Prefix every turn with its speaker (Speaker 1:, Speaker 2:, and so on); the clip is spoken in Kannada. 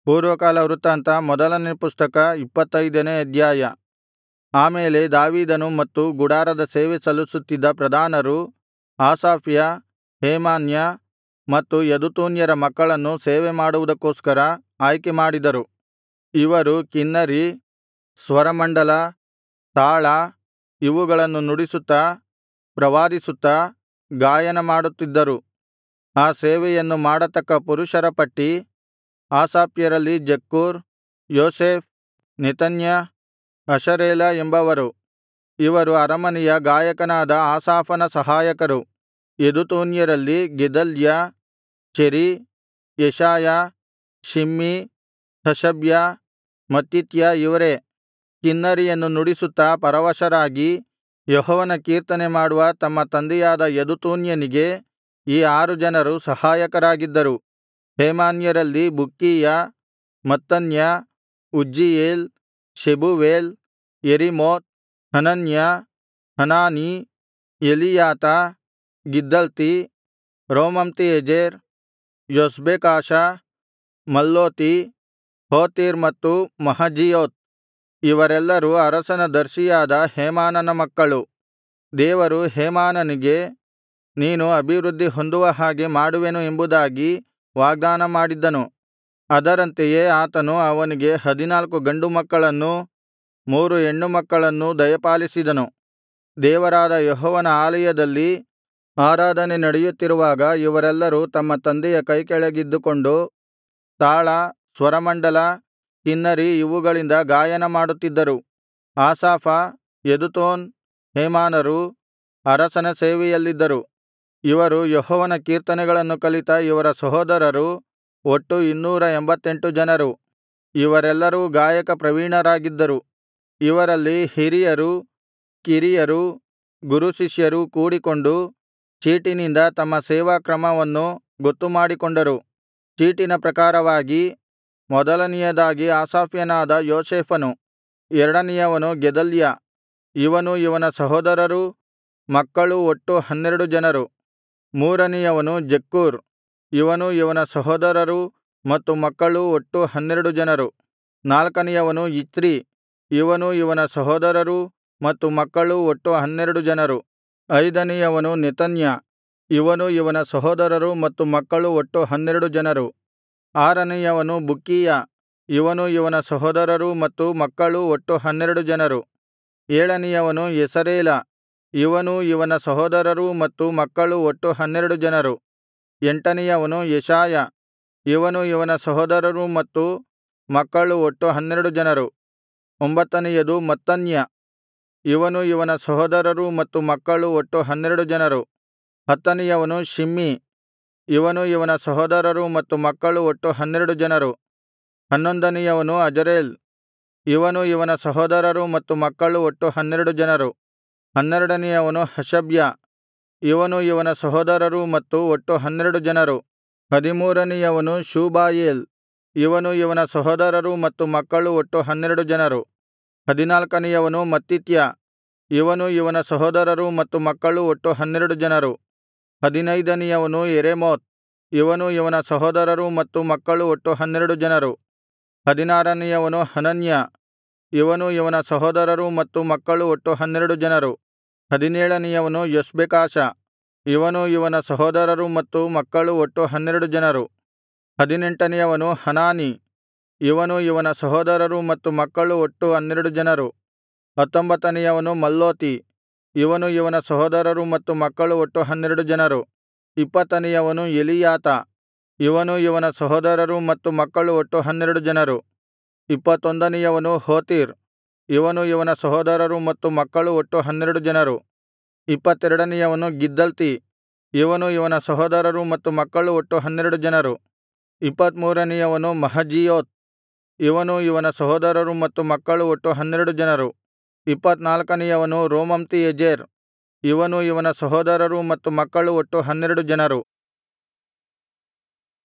Speaker 1: ಪೂರ್ವಕಾಲ ವೃತ್ತಾಂತ ಮೊದಲನೇ ಪುಸ್ತಕ ಇಪ್ಪತ್ತೈದನೇ ಅಧ್ಯಾಯ ಆಮೇಲೆ ದಾವೀದನು ಮತ್ತು ಗುಡಾರದ ಸೇವೆ ಸಲ್ಲಿಸುತ್ತಿದ್ದ ಪ್ರಧಾನರು ಆಸಾಫ್ಯ ಹೇಮಾನ್ಯ ಮತ್ತು ಯೆದುತೂನ್ಯರ ಮಕ್ಕಳನ್ನು ಸೇವೆಮಾಡುವುದಕ್ಕೋಸ್ಕರ ಆಯ್ಕೆಮಾಡಿದರು ಇವರು ಕಿನ್ನರಿ ಸ್ವರಮಂಡಲ ತಾಳ ಇವುಗಳನ್ನು ನುಡಿಸುತ್ತಾ ಪ್ರವಾದಿಸುತ್ತಾ ಗಾಯನ ಮಾಡುತ್ತಿದ್ದರು ಆ ಸೇವೆಯನ್ನು ಮಾಡತಕ್ಕ ಪುರುಷರ ಪಟ್ಟಿ ಆಸಾಫ್ಯರಲ್ಲಿ ಜಕ್ಕೂರ್ ಯೋಸೇಫ್ ನೆತನ್ಯ ಅಷರೇಲ ಎಂಬವರು ಇವರು ಅರಮನೆಯ ಗಾಯಕನಾದ ಆಸಾಫನ ಸಹಾಯಕರು ಯೆದುತೂನ್ಯರಲ್ಲಿ ಗೆದಲ್ಯ ಚೆರೀ ಯೆಶಾಯ ಶಿಮ್ಮೀ ಹಷಬ್ಯ ಮತ್ತಿತ್ಯ ಇವರೇ ಕಿನ್ನರಿಯನ್ನು ನುಡಿಸುತ್ತಾ ಪರವಶರಾಗಿ ಯೆಹೋವನ ಕೀರ್ತನೆ ಮಾಡುವ ತಮ್ಮ ತಂದೆಯಾದ ಯೆದುತೂನ್ಯನಿಗೆ ಈ ಆರು ಜನರು ಸಹಾಯಕರಾಗಿದ್ದರು ಹೇಮಾನ್ಯರಲ್ಲಿ Bukkiah Mattaniah Uzziel Shebuel Jerimoth Hananiah Hanani Eliathah Giddalti Romamtiezer Joshbekashah Mallothi Hothir ಮತ್ತು ಮಹಜೀಯೋತ್ ಇವರೆಲ್ಲರೂ ಅರಸನ ದರ್ಶಿಯಾದ ಹೇಮಾನನ ಮಕ್ಕಳು ದೇವರು ಹೇಮಾನನಿಗೆ ನೀನು ಅಭಿವೃದ್ಧಿ ಹೊಂದುವ ಹಾಗೆ ಮಾಡುವೆನು ಎಂಬುದಾಗಿ ವಾಗ್ದಾನ ಮಾಡಿದ್ದನು ಅದರಂತೆಯೇ ಆತನು ಅವನಿಗೆ ಹದಿನಾಲ್ಕು ಗಂಡು ಮಕ್ಕಳನ್ನೂ ಮೂರು ಹೆಣ್ಣು ಮಕ್ಕಳನ್ನೂ ದಯಪಾಲಿಸಿದನು ದೇವರಾದ ಯೆಹೋವನ ಆಲಯದಲ್ಲಿ ಆರಾಧನೆ ನಡೆಯುತ್ತಿರುವಾಗ ಇವರೆಲ್ಲರೂ ತಮ್ಮ ತಂದೆಯ ಕೈಕೆಳಗಿದ್ದುಕೊಂಡು ತಾಳ ಸ್ವರಮಂಡಲ ಕಿನ್ನರಿ ಇವುಗಳಿಂದ ಗಾಯನ ಮಾಡುತ್ತಿದ್ದರು ಆಸಾಫ ಯೆದುತೂನ್ ಹೇಮಾನರು ಅರಸನ ಸೇವೆಯಲ್ಲಿದ್ದರು ಇವರು ಯೆಹೋವನ ಕೀರ್ತನೆಗಳನ್ನು ಕಲಿತ ಇವರ ಸಹೋದರರು ಒಟ್ಟು ಇನ್ನೂರ ಎಂಬತ್ತೆಂಟು ಜನರು ಇವರೆಲ್ಲರೂ ಗಾಯಕ ಪ್ರವೀಣರಾಗಿದ್ದರು ಇವರಲ್ಲಿ ಹಿರಿಯರೂ ಕಿರಿಯರೂ ಗುರುಶಿಷ್ಯರೂ ಕೂಡಿಕೊಂಡು ಚೀಟಿನಿಂದ ತಮ್ಮ ಸೇವಾಕ್ರಮವನ್ನು ಗೊತ್ತುಮಾಡಿಕೊಂಡರು ಚೀಟಿನ ಪ್ರಕಾರವಾಗಿ ಮೊದಲನೆಯದಾಗಿ ಆಸಾಫ್ಯನಾದ ಯೋಸೇಫನು ಎರಡನೆಯವನು ಗೆದಲ್ಯ ಇವನೂ ಇವನ ಸಹೋದರರೂ ಮಕ್ಕಳು ಒಟ್ಟು ಹನ್ನೆರಡು ಜನರು ಮೂರನೆಯವನು ಜಕ್ಕೂರ್ ಇವನೂ ಇವನ ಸಹೋದರರೂ ಮತ್ತು ಮಕ್ಕಳು ಒಟ್ಟು ಹನ್ನೆರಡು ಜನರು ನಾಲ್ಕನೆಯವನು ಇಚ್ರೀ ಇವನೂ ಇವನ ಸಹೋದರರೂ ಮತ್ತು ಮಕ್ಕಳು ಒಟ್ಟು ಹನ್ನೆರಡು ಜನರು ಐದನೆಯವನು ನೆತನ್ಯ ಇವನೂ ಇವನ ಸಹೋದರರು ಮತ್ತು ಮಕ್ಕಳು ಒಟ್ಟು ಹನ್ನೆರಡು ಜನರು ಆರನೆಯವನು ಬುಕ್ಕೀಯ ಇವನೂ ಇವನ ಸಹೋದರರೂ ಮತ್ತು ಮಕ್ಕಳು ಒಟ್ಟು ಹನ್ನೆರಡು ಜನರು ಏಳನೆಯವನು ಯೆಸರೇಲ ಇವನೂ ಇವನ ಸಹೋದರರೂ ಮತ್ತು ಮಕ್ಕಳು ಒಟ್ಟು ಹನ್ನೆರಡು ಜನರು ಎಂಟನೆಯವನು ಯೆಶಾಯ ಇವನೂ ಇವನ ಸಹೋದರರೂ ಮತ್ತು ಮಕ್ಕಳು ಒಟ್ಟು ಹನ್ನೆರಡು ಜನರು ಒಂಬತ್ತನೆಯದು ಮತ್ತನ್ಯ ಇವನೂ ಇವನ ಸಹೋದರರೂ ಮತ್ತು ಮಕ್ಕಳು ಒಟ್ಟು ಹನ್ನೆರಡು ಜನರು ಹತ್ತನೆಯವನು ಶಿಮ್ಮೀ ಇವನೂ ಇವನ ಸಹೋದರರೂ ಮತ್ತು ಮಕ್ಕಳು ಒಟ್ಟು ಹನ್ನೆರಡು ಜನರು ಹನ್ನೊಂದನೆಯವನು ಅಜರೇಲ್ ಇವನೂ ಇವನ ಸಹೋದರರೂ ಮತ್ತು ಮಕ್ಕಳು ಒಟ್ಟು ಹನ್ನೆರಡು ಜನರು ಹನ್ನೆರಡನೆಯವನು ಹಷಬ್ಯ ಇವನೂ ಇವನ ಸಹೋದರರೂ ಮತ್ತು ಒಟ್ಟು ಹನ್ನೆರಡು ಜನರು ಹದಿಮೂರನೆಯವನು ಶೂಬಾಯೇಲ್ ಇವನೂ ಇವನ ಸಹೋದರರೂ ಮತ್ತು ಮಕ್ಕಳು ಒಟ್ಟು ಹನ್ನೆರಡು ಜನರು ಹದಿನಾಲ್ಕನೆಯವನು ಮತ್ತಿತ್ಯ ಇವನೂ ಇವನ ಸಹೋದರರೂ ಮತ್ತು ಮಕ್ಕಳು ಒಟ್ಟು ಹನ್ನೆರಡು ಜನರು ಹದಿನೈದನೆಯವನು ಯೆರೇಮೋತ್ ಇವನೂ ಇವನ ಸಹೋದರರೂ ಮತ್ತು ಮಕ್ಕಳು ಒಟ್ಟು ಹನ್ನೆರಡು ಜನರು ಹದಿನಾರನೆಯವನು ಹನನ್ಯ ಇವನೂ ಇವನ ಸಹೋದರರೂ ಮತ್ತು ಮಕ್ಕಳು ಒಟ್ಟು ಹನ್ನೆರಡು ಜನರು ಹದಿನೇಳನೆಯವನು ಯೊಷ್ಬೆಕಾಷ ಇವನೂ ಇವನ ಸಹೋದರರೂ ಮತ್ತು ಮಕ್ಕಳು ಒಟ್ಟು ಹನ್ನೆರಡು ಜನರು ಹದಿನೆಂಟನೆಯವನು ಹನಾನೀ ಇವನೂ ಇವನ ಸಹೋದರರೂ ಮತ್ತು ಮಕ್ಕಳು ಒಟ್ಟು ಹನ್ನೆರಡು ಜನರು ಹತ್ತೊಂಬತ್ತನೆಯವನು ಮಲ್ಲೋತಿ ಇವನೂ ಇವನ ಸಹೋದರರೂ ಮತ್ತು ಮಕ್ಕಳು ಒಟ್ಟು ಹನ್ನೆರಡು ಜನರು ಇಪ್ಪತ್ತನೆಯವನು ಎಲೀಯಾತ ಇವನೂ ಇವನ ಸಹೋದರರೂ ಮತ್ತು ಮಕ್ಕಳು ಒಟ್ಟು ಹನ್ನೆರಡು ಜನರು ಇಪ್ಪತ್ತೊಂದನೆಯವನು ಹೋತೀರ್ ಇವನೂ ಇವನ ಸಹೋದರರೂ ಮತ್ತು ಮಕ್ಕಳು ಒಟ್ಟು ಹನ್ನೆರಡು ಜನರು ಇಪ್ಪತ್ತೆರಡನೆಯವನು ಗಿದ್ದಲ್ತಿ ಇವನೂ ಇವನ ಸಹೋದರರೂ ಮತ್ತು ಮಕ್ಕಳು ಒಟ್ಟು ಹನ್ನೆರಡು ಜನರು ಇಪ್ಪತ್ತ್ಮೂರನೆಯವನು ಮಹಜೀಯೋತ್ ಇವನೂ ಇವನ ಸಹೋದರರು ಮತ್ತು ಮಕ್ಕಳು ಒಟ್ಟು ಹನ್ನೆರಡು ಜನರು ಇಪ್ಪತ್ನಾಲ್ಕನೆಯವನು ರೋಮಮ್ತಿಯೆಜೆರ್ ಇವನೂ ಇವನ ಸಹೋದರರೂ ಮತ್ತು ಮಕ್ಕಳು ಒಟ್ಟು ಹನ್ನೆರಡು ಜನರು